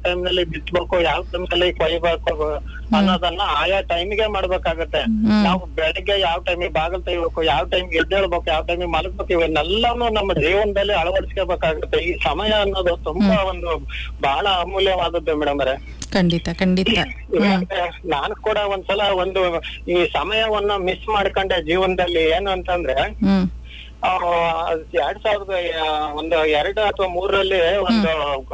Time ನಲ್ಲಿ ಬಿತ್ತಬೇಕು ಯಾವ ಟೈಮ್ ನಲ್ಲಿ ಕೊಯ್ಬೇಕು ಅನ್ನೋದನ್ನ ಆಯಾ ಟೈಮಿಗೆ ಮಾಡ್ಬೇಕಾಗತ್ತೆ ನಾವು ಬೆಳಿಗ್ಗೆ ಯಾವ ಟೈಮಿಗೆ ಬಾಗಿಲು ತೆಗಿಬೇಕು ಯಾವ ಟೈಮ್ಗೆ ಎದ್ದೇಳ್ಬೇಕು ಯಾವ ಟೈಮಿಗೆ ಮಲಗ್ಬೇಕು ಇವನ್ನೆಲ್ಲಾನು ನಮ್ಮ ಜೀವನದಲ್ಲಿ ಅಳವಡಿಸ್ಕೋಬೇಕಾಗುತ್ತೆ ಈ ಸಮಯ ಅನ್ನೋದು ತುಂಬಾ ಒಂದು ಬಹಳ ಅಮೂಲ್ಯವಾದದ್ದು ಮೇಡಮ್ ಅವರೇ ಖಂಡಿತ ಖಂಡಿತ ಇವಾಗ ನಾನು ಕೂಡ ಒಂದ್ಸಲ ಒಂದು ಈ ಸಮಯವನ್ನ ಮಿಸ್ ಮಾಡ್ಕೊಂಡೆ ಜೀವನದಲ್ಲಿ ಏನು ಅಂತಂದ್ರೆ ಹ್ಮ್ ಆ, ಎರಡ್ ಸಾವಿರದ ಆ, ಒಂದು ಎರಡು ಅಥವಾ ಮೂರರಲ್ಲಿ ಒಂದು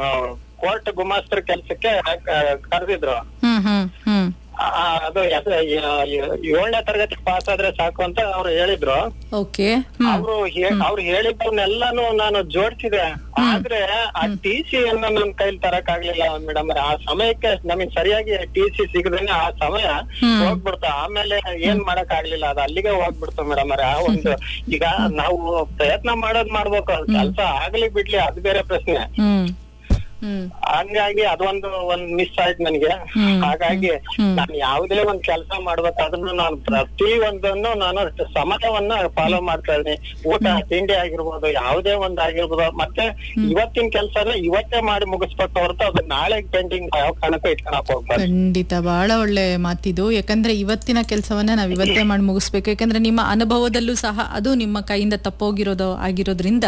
ಕೋರ್ಟ್ ಗುಮಾಸ್ತರ ಕೆಲ್ಸಕ್ಕೆ ಕರೆದಿದ್ರು ಹ್ಮ್ ಹ್ಮ್ ಹ್ಮ್ ಅದು ಎಸ್- ಯ- ಯ- ಏಳನೇ ತರಗತಿ ಪಾಸ್ ಆದ್ರೆ ಸಾಕು ಅಂತ ಅವ್ರು ಹೇಳಿದ್ರು ಓಕೆ ಹ್ಮ್ ಅವ್ರು ಹೇ- ಅವ್ರು ಹೇಳಿದ್ದನ್ನೆಲ್ಲಾನು ನಾನು ಜೋಡಿಸಿದೆ ಆದ್ರೆ ಆ ಟಿ ಸಿ ಅನ್ನ ನನ್ ಕೈಲಿ ತರಕ್ ಆಗ್ಲಿಲ್ಲ ಮೇಡಮ್ ಆ ಸಮಯಕ್ಕೆ ನಮಗ್ ಸರಿಯಾಗಿ ಟಿ ಸಿ ಸಿಗದೇನೆ ಆ ಸಮಯ ಹೋಗ್ಬಿಡ್ತು ಆಮೇಲೆ ಏನ್ ಮಾಡಕ್ ಆಗ್ಲಿಲ್ಲ ಅದು ಅಲ್ಲಿಗೆ ಹೋಗ್ಬಿಡ್ತು ಮೇಡಮ್ ಆ ಒಂದು ಈಗ ನಾವು ಪ್ರಯತ್ನ ಮಾಡೋದ್ ಮಾಡ್ಬೇಕು ಕೆಲಸ ಆಗ್ಲಿ ಬಿಡ್ಲಿ ಅದು ಬೇರೆ ಪ್ರಶ್ನೆ ಹ್ಮ್ ಹ್ಮ್ ಹಂಗಾಗಿ ಅದೊಂದು ಒಂದ್ ಮಿಸ್ ಆಯ್ತು ನನಗೆ ಹಾಗಾಗಿ ನಾನು ಯಾವುದೇ ಒಂದ್ ಕೆಲಸ ಮಾಡ್ಬೇಕಾದ್ರೂ ನಾನು ಪ್ರತಿ ಒಂದನ್ನು ನಾನು ಸಮಯವನ್ನ ಫಾಲೋ ಮಾಡ್ತಾ ಇದ್ದೀನಿ ಊಟ ತಿಂಡಿ ಆಗಿರ್ಬೋದು ಯಾವುದೇ ಒಂದ್ ಆಗಿರ್ಬೋದು ಮತ್ತೆ ಇವತ್ತಿನ ಕೆಲ್ಸನ ಇವತ್ತೇ ಮಾಡಿ ಮುಗಿಸ್ಬೇಕು ಹೊರತು ಅದು ನಾಳೆ ಪೇಂಟಿಂಗ್ ಯಾವ ಕಾರಣಕ್ಕೂ ಇಟ್ಕೊಳಕ್ ಹೋಗ್ಬಾರ್ದು ಖಂಡಿತ ಬಹಳ ಒಳ್ಳೆ ಮಾತಿದು ಯಾಕಂದ್ರೆ ಇವತ್ತಿನ ಕೆಲಸವನ್ನ ನಾವ್ ಇವತ್ತೇ ಮಾಡಿ ಮುಗಿಸ್ಬೇಕು ಯಾಕಂದ್ರೆ ನಿಮ್ಮ ಅನುಭವದಲ್ಲೂ ಸಹ ಅದು ನಿಮ್ಮ ಕೈಯಿಂದ ತಪ್ಪೋಗಿರೋದು ಆಗಿರೋದ್ರಿಂದ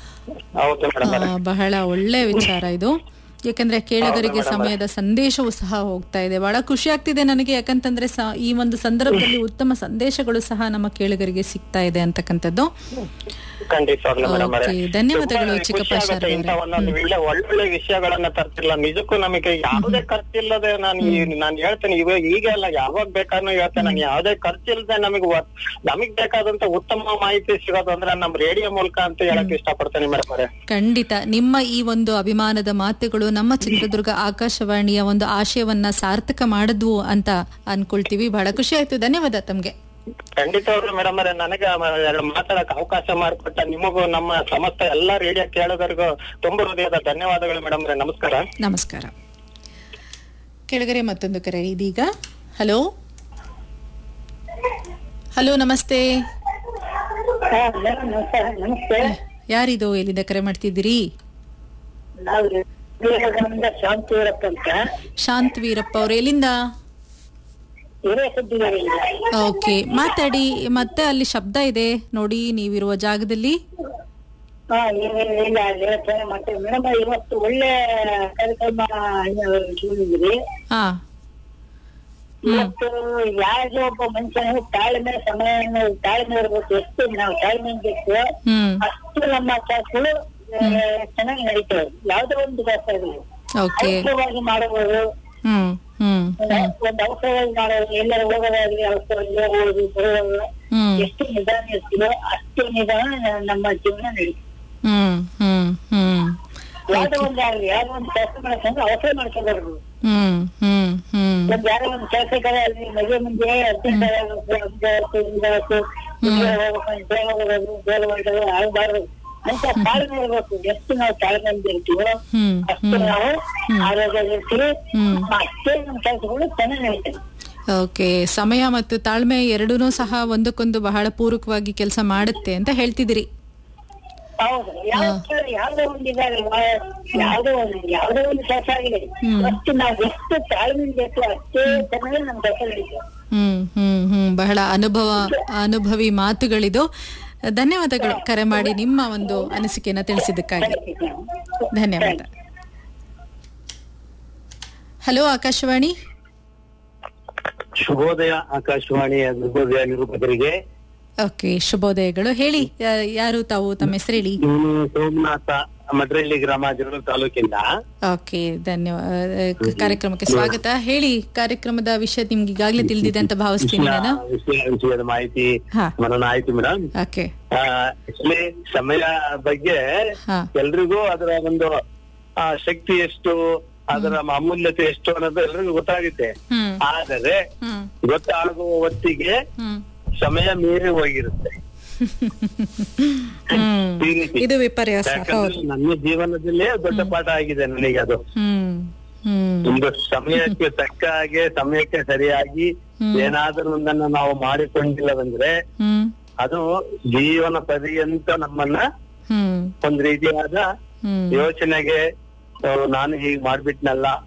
ಹೌದು ಮೇಡಮ್ ಆ, ಬಹಳ ಒಳ್ಳೆ ವಿಚಾರ ಇದು ಯಾಕಂದ್ರೆ ಕೇಳುಗರಿಗೆ ಸಮಯದ ಸಂದೇಶವೂ ಸಹ ಹೋಗ್ತಾ ಇದೆ ಬಹಳ ಖುಷಿ ಆಗ್ತಿದೆ ನನಗೆ ಯಾಕಂತಂದ್ರೆ ಸ- ಈ ಒಂದು ಸಂದರ್ಭದಲ್ಲಿ ಉತ್ತಮ ಸಂದೇಶಗಳು ಸಹ ನಮ್ಮ ಕೇಳುಗರಿಗೆ ಸಿಗ್ತಾ ಇದೆ ಅಂತಕ್ಕಂಥದ್ದು ಖಂಡಿತವಾಗ್ಲೂ ಮೇಡಮ್ ಓಕೆ, ಧನ್ಯವಾದಗಳು ಚಿಕ್ಕಪ್ಪ ಶರತ್ ಇಂತ ಅವರೇ. ಒಂದೊಂದು ಒಳ್ಳೆ ಒಳ್ಳೊಳ್ಳೆ ವಿಷಯಗಳನ್ನ ತರ್ತಿಲ್ಲ ನಿಜಕ್ಕೂ ನಮಗೆ ಯಾವುದೇ ಖರ್ಚಿಲ್ಲದೆ ನಾನು ಈ- ನಾನು ಹೇಳ್ತೇನೆ ಇವಾಗ ಈಗ ಅಲ್ಲ ಯಾವಾಗ ಬೇಕಾದ್ರೂ ಹೇಳ್ತೇನೆ ನಾನು ಯಾವುದೇ ಖರ್ಚಿಲ್ಲದೆ ನಮಗೆ ನಮಗ್ ಬೇಕಾದಂತ ಉತ್ತಮ ಮಾಹಿತಿ ಸಿಗೋದು ಅಂದ್ರೆ ನಮ್ ರೇಡಿಯೋ ಮೂಲಕ ಅಂತ ಹೇಳಕ್ ಇಷ್ಟಪಡ್ತೇನೆ ಮೇಡಮ್ ಅವರೇ ಖಂಡಿತ ನಿಮ್ಮ ಈ ಒಂದು ಅಭಿಮಾನದ ಮಾತುಗಳು ನಮ್ಮ ಚಿತ್ರದುರ್ಗ ಆಕಾಶವಾಣಿಯ ಒಂದು ಆಶಯವನ್ನ ಸಾರ್ಥಕ ಮಾಡಿದ್ವು ಅಂತ ಅನ್ಕೊಳ್ತೀವಿ ಬಹಳ ಖುಷಿ ಆಯ್ತು ಧನ್ಯವಾದ ತಮ್ಗೆ ಖಂಡಿತವಾಗ್ಲೂ ಮೇಡಮ್ ಅವರೇ ನನಗೆ ಎರಡು ಮಾತಾಡಕ್ ಅವಕಾಶ ಮಾಡಿಕೊಟ್ಟ ನಿಮಗೂ ನಮ್ಮ ಸಮಸ್ತ ಎಲ್ಲಾ ರೇಡಿಯೋ ಕೇಳೋದರಿಗೂ ತುಂಬ ಹೃದಯದ ಧನ್ಯವಾದಗಳು ಮೇಡಮ್ ಅವರೇ ನಮಸ್ಕಾರ ನಮಸ್ಕಾರ ಕೆಳಗರೆ ಮತ್ತೊಂದು ಕರೆ ಇದೀಗ ಹಲೋ ಹಲೋ ನಮಸ್ತೆ ನಮಸ್ತೆ ಯಾರಿದು ಎಲ್ಲಿಂದ ಕರೆ ಮಾಡ್ತಿದ್ದೀರಿ ನಾವು ವಿವೇಕಾನಂದ ಶಾಂತಿ ಇರಪ್ಪ ಅಂತ ಶಾಂತ್ ವೀರಪ್ಪ ಅವ್ರು ಎಲ್ಲಿಂದ ಹಿರಿಯ ಸುದ್ದಿಗಳಿಂದ ಓಕೆ ಮಾತಾಡಿ ಮತ್ತೆ ಅಲ್ಲಿ ಶಬ್ದ ಇದೆ ನೋಡಿ ನೀವಿರುವ ಜಾಗದಲ್ಲಿ ಹಾ ಇಲ್ಲ ಇಲ್ಲ ಹೇಳ್ತೇನೆ ಮತ್ತೆ ಮೇಡಮ್ ಇವತ್ತು ಒಳ್ಳೆ ಕಾರ್ಯಕ್ರಮ ಕೇಳಿದ್ರಿ ಹಾ ಇವತ್ತು ಯಾವುದೇ ಒಬ್ಬ ಮನುಷ್ಯನಿಗೆ ತಾಳ್ಮೆ ಸಮಯವನ್ನು ತಾಳ್ಮೆ ಇರ್ಬೇಕು ಎಷ್ಟು ನಾವು ತಾಳ್ಮೆ ಬೇಕು ಹ್ಮ್ ಅಷ್ಟು ನಮ್ಮ ಕೆಲಸಗಳು ಚೆನ್ನಾಗಿ ನಡೀತವೆ ಯಾವುದೋ ಒಂದು ಕೆಲಸ ಇರಲಿ ಓಕೆ ಅವಸರವಾಗಿ ಮಾಡಬಹುದು ಹ್ಮ್ ಹ್ಮ್ ಒಂದು ಅವಸರವಾಗಿ ಮಾಡೋದು ಎಲ್ಲರ ಹೋಗೋದಾಗ್ಲಿ ಅವಸರವಾಗಿ ಹೋಗೋದು ಬರೋದು ಹ್ಮ್ ಎಷ್ಟು ನಿಧಾನ ಇರ್ತೀವೋ ಅಷ್ಟು ನಿಧಾನ ನಮ್ಮ ಜೀವನ ನಡೀತದೆ ಹ್ಮ್ ಹ್ಮ್ ಹ್ಮ್ ಯಾವ್ದೋ ಒಂದು ಆಗ್ಲಿ ಯಾವ್ದೋ ಒಂದು ಕೆಲಸ ಮಾಡ್ಕೊಂಡು ಅವಸರ ಮಾಡ್ಕೋಬಾರ್ದು ಹ್ಮ್ ಹ್ಮ್ ಹ್ಮ್ ಒಂದ್ ಯಾರೋ ಒಂದು ಕೆಲಸಕ್ಕೆ ಅಲ್ಲಿ ಮದುವೆ ಮುಂದೆ ಅರ್ಜೆಂಟ್ ಬೇಗ ಹೋಗೋದು ಬೇಗ ಹೊರಡೋದು ಆಗ್ಬಾರ್ದು ಅಂತ ತಾಳ್ಮೆ ಇರ್ಬೇಕು ಎಷ್ಟು ನಾವು ತಾಳ್ಮೆಯಿಂದ ಇರ್ತೀವೋ ಹ್ಮ್ ಅಷ್ಟು ನಾವು ಆರೋಗ್ಯವಾಗಿರ್ತೀವಿ ಹ್ಮ್. ಅಷ್ಟೇ ನಮ್ಮ ಕೆಲಸಗಳು ಚೆನ್ನಾಗಿ ನಡೀತವೆ ಓಕೆ ಸಮಯ ಮತ್ತು ತಾಳ್ಮೆ ಎರಡೂನು ಸಹ ಒಂದಕ್ಕೊಂದು ಬಹಳ ಪೂರಕವಾಗಿ ಕೆಲಸ ಮಾಡುತ್ತೆ ಅಂತ ಹೇಳ್ತಿದ್ದೀರಿ ಹೌದು ಯಾವ ಯಾವ್ದೋ ಒಂದು ಇದಾಗಲಿ ಯಾವ್ದೋ ಒಂದು ಯಾವ್ದೋ ಒಂದು ಕೆಲಸ ಆಗಲಿ ಅಷ್ಟು ನಾವು ಎಷ್ಟು ತಾಳ್ಮೆ ಬೇಕು ಅಷ್ಟೇ ಚೆನ್ನಾಗಿ ನಮ್ಮ ಕೆಲಸ ನಡೀತದೆ ಹ್ಮ್ ಹ್ಮ್ ಹ್ಮ್ ಬಹಳ ಅನುಭವ ಅನುಭವಿ ಮಾತುಗಳಿದು ಧನ್ಯವಾದಗಳು ಕರೆ ಮಾಡಿ ನಿಮ್ಮ ಒಂದು ಅನಿಸಿಕೆಯನ್ನ ತಿಳಿಸಿದ್ದಕ್ಕಾಗಿ ಧನ್ಯವಾದ ಹಲೋ ಆಕಾಶವಾಣಿ ಶುಭೋದಯ ಆಕಾಶವಾಣಿಯ ಶುಭೋದಯ ನಿರೂಪಕರಿಗೆ ಓಕೆ ಶುಭೋದಯಗಳು ಹೇಳಿ ಯಾ- ಯಾರು ತಾವು ತಮ್ಮ ಹೆಸರು ಹೇಳಿ ಇವನು ಸೋಮನಾಥ ಮಡ್ರಳ್ಳಿ ಗ್ರಾಮ ಜಗಳೂರು ತಾಲೂಕಿಂದ ಓಕೆ ಧನ್ಯವಾದ ಕಾರ್ಯಕ್ರಮಕ್ಕೆ ಸ್ವಾಗತ ಹೇಳಿ ಕಾರ್ಯಕ್ರಮದ ವಿಷಯ ನಿಮ್ಗೆ ಈಗಾಗಲೇ ತಿಳಿದಿದೆ ಅಂತ ಭಾವಿಸ್ತೀನಿ ನಾನು ವಿಷಯ ವಿಷಯದ ಮಾಹಿತಿ ಹಾ. ಮನನ ಆಯ್ತು ಮೇಡಮ್ ಓಕೆ ಆಕ್ಚುಲಿ ಸಮಯ ಬಗ್ಗೆ ಹಾ ಎಲ್ರಿಗೂ ಅದರ ಒಂದು ಆ, ಶಕ್ತಿ ಎಷ್ಟು ಅದರ ಅಮೂಲ್ಯತೆ ಎಷ್ಟು ಅನ್ನೋದು ಎಲ್ರಿಗೂ ಗೊತ್ತಾಗುತ್ತೆ ಹ್ಮ್ ಆದರೆ ಹ್ಮ್ ಗೊತ್ತಾಗುವ ಹೊತ್ತಿಗೆ ಹ್ಮ್ ಸಮಯ ಮೀರಿ ಹೋಗಿರುತ್ತೆ ಹ್ಮ್ ಈ ರೀತಿ ಇದು ವಿಪರ್ಯಾಸ ಯಾಕಂದ್ರೆ ಹೌದು ನನ್ನ ಜೀವನದಲ್ಲೇ ದೊಡ್ಡ ಪಾಠ ಆಗಿದೆ ನನಗೆ ಅದು ಹ್ಮ್ ಹ್ಮ್ ಒಂದು ಸಮಯಕ್ಕೆ ತಕ್ಕ ಹಾಗೆ ಸಮಯಕ್ಕೆ ಸರಿಯಾಗಿ ಏನಾದ್ರೂ ಒಂದನ್ನ ನಾವು ಮಾಡಿಕೊಂಡಿಲ್ಲವೆಂದ್ರೆ ಹ್ಮ್ ಅದು ಜೀವನ ಪರ್ಯಂತ ನಮ್ಮನ್ನ ಹ್ಮ್ ಒಂದ್ ರೀತಿಯಾದ ಹ್ಮ್ ಯೋಚನೆಗೆ ಆ, ನಾನು ಹೀಗ್ ಮಾಡ್ಬಿಟ್ನಲ್ಲ